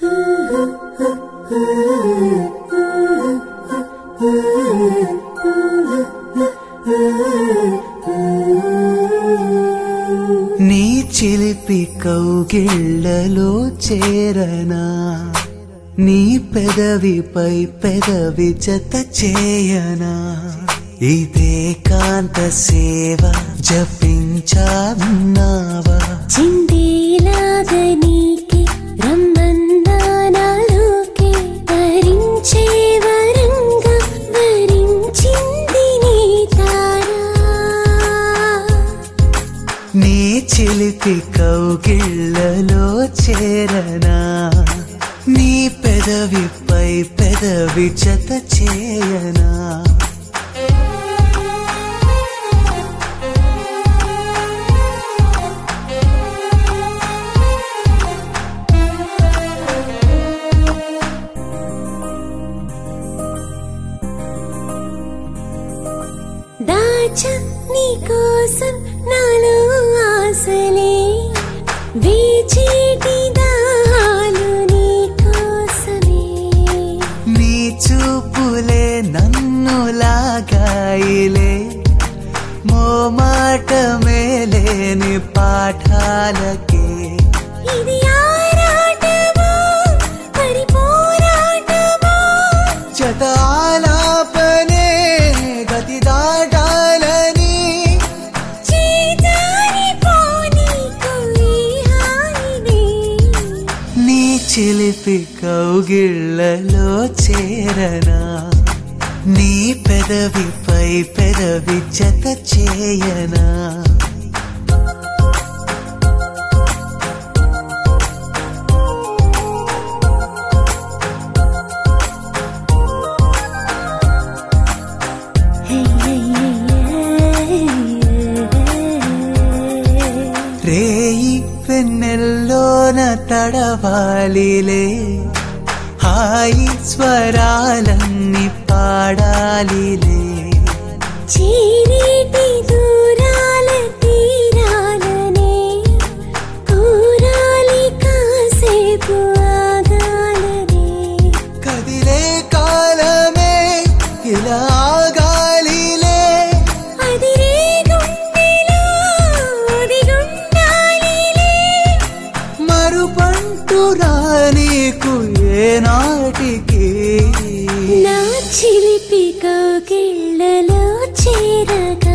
నీ చిలిపి కౌగిళ్ళలో చేరనా నీ పెదవిపై పెదవి జత చేయనా ఇదే కాంత సేవ జపించాన్నావా చిందేలాగా నీకే రమ్మన్నానాలోకే వరించే వరంగా వరించింది నీ తారా నీ చిలిపి కౌగిళ్ళలో చేరనా నీ పెదవిపై పెదవి జత చేయనా దాచ నీ కోసం నాలో ఆశలే వేచేటి దాహాలు నీ కోసమే నీ చూపులే నన్ను లాగాయిలే మోమాట మేలేని పాఠాలకే ఇది ఆరాటమో మరి పోరాటమో చటాలాపనే గతి దాటాలని చేజారిపోనీకు ఈ హాయిని. నీ చిలిపి కౌగిళ్ళలో చేరనా నీ పెదవిపై పెదవి జత చేయనా హే, హే, హే, హే. రేయి వెన్నెల్లోన తడవాలిలే హాయి స్వరాలన్నీ పాడాలిలే చీరేటి దూరాల తీరాలనే కూరాలి కాసేపు ఆగాలనే కదిలే కాలమే ఇలా ఆగాలిలే అదిరే గుండెలో దిగుండాలిలే మరుపంటు రానీకు ఏనాటికి నా చిలిపి కోకిళ్ళలో చేరగా